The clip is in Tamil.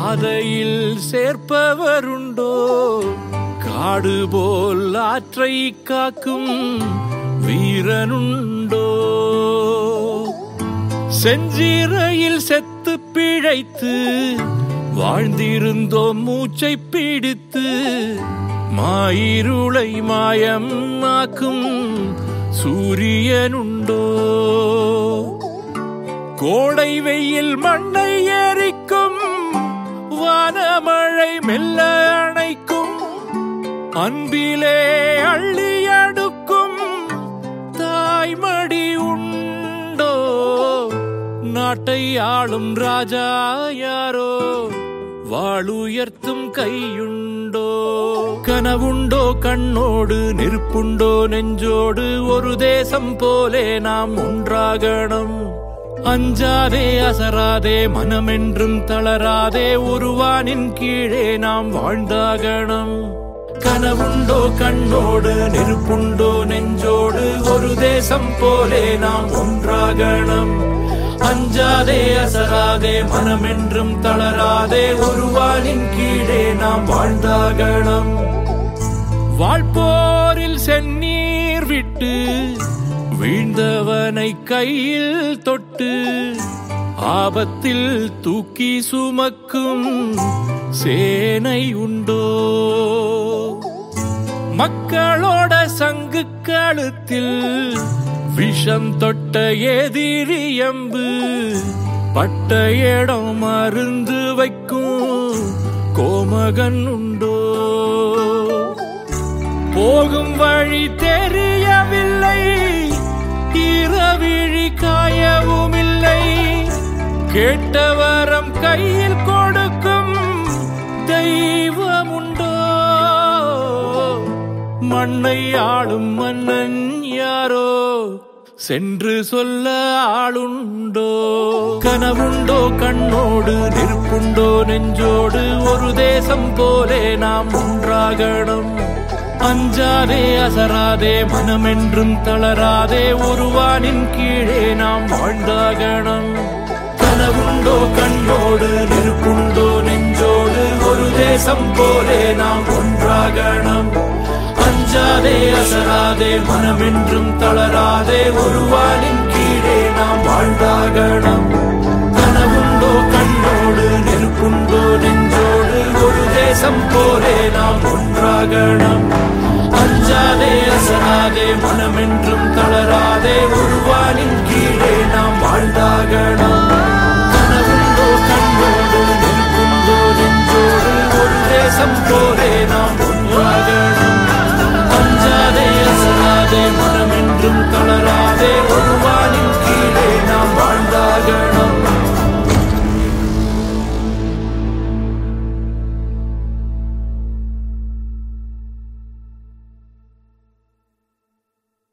பாதையில் சேர்ப்பவருண்டோ காடு போல் ஆற்றை காக்கும் வீரனுண்டோ செஞ்சிறையில் செத்து பிழைத்து வாழ்ந்திருந்தோம் மூச்சை பிடித்து மாயிருளை மாயம் ஆக்கும் சூரியனுண்டோ கோடை வெயில் மண்ணை எரிக்கும் வானமழை மெல்ல அணைக்கும் அன்பிலே அள்ளி அடுக்கும் தாய்மடி உண்டோ நாட்டை ஆளும் ராஜா யாரோ வாளுயர்த்தும் கையுண்டோ கனவுண்டோ கண்ணோடு நெருப்புண்டோ நெஞ்சோடு ஒரு தேசம் போலே நாம் ஒன்றாகணும் அஞ்சாதே அசராதே மனமென்றும் தளராதே ஒருவானின் கீழே நாம் வாழ்ந்தாகணும் கனவுண்டோ கண்ணோடு நெருப்புண்டோ நெஞ்சோடு ஒரு தேசம் போலே நாம் ஒன்றாகணும் அஞ்சாதே அசராதே மனமென்றும் தளராதே ஒருவானின் கீழே நாம் வாழ்ந்தாகணும் வாழ்போரில் செந்நீர் விட்டு வீழ்ந்தவனை கையில் தொட்டு ஆபத்தில் தூக்கி சுமக்கும் சேனை உண்டோ மக்களோட சங்கு கழுத்தில் விஷம் தொட்ட எதிரியம்பு பட்ட இடம் மருந்து வைக்கும் கோமகன் உண்டோ போகும் வழி தெரியவில்லை இரவிழி காயவும் இல்லை கேட்டவரம் கையில் கொடுக்கும் தெய்வமுண்டோ மண்ணை ஆளும் மன்னன் யாரோ சென்று சொல்ல ஆளுண்டோ கனவுண்டோ கண்ணோடு நெருப்புண்டோ நெஞ்சோடு ஒரு தேசம் போலே நாம் ஒன்றாகணும் அஞ்சாதே அசராதே மனமென்றும் தளராதே ஒருவானின் கீழே நாம் வாழ்ந்தாகணும் கனவுண்டோ கண்ணோடு நெருப்புண்டோ நெஞ்சோடு ஒரு தேசம் போலே நாம் ஒன்றாகணும் அஞ்சாதே அசராதே மனமென்றும் தளராதே ஒருவானின் கீழே நாம் வாழ்ந்தாகணும் கனவுண்டோ கண்ணோடு நெருப்புண்டோ நெஞ்சோடு ஒரு தேசம் போலே நாம் ஒன்றாகணும் அஞ்சாதே அசராதே மனமென்றும் தளராதே ஒருவானின் கீழே நாம் வாழ்ந்தாகணும் கனவுண்டோ கண்ணோடு நெருப்புண்டோ நெஞ்சோடு ஒரு தேசம் போலே நாம் ஒன்றாகணும்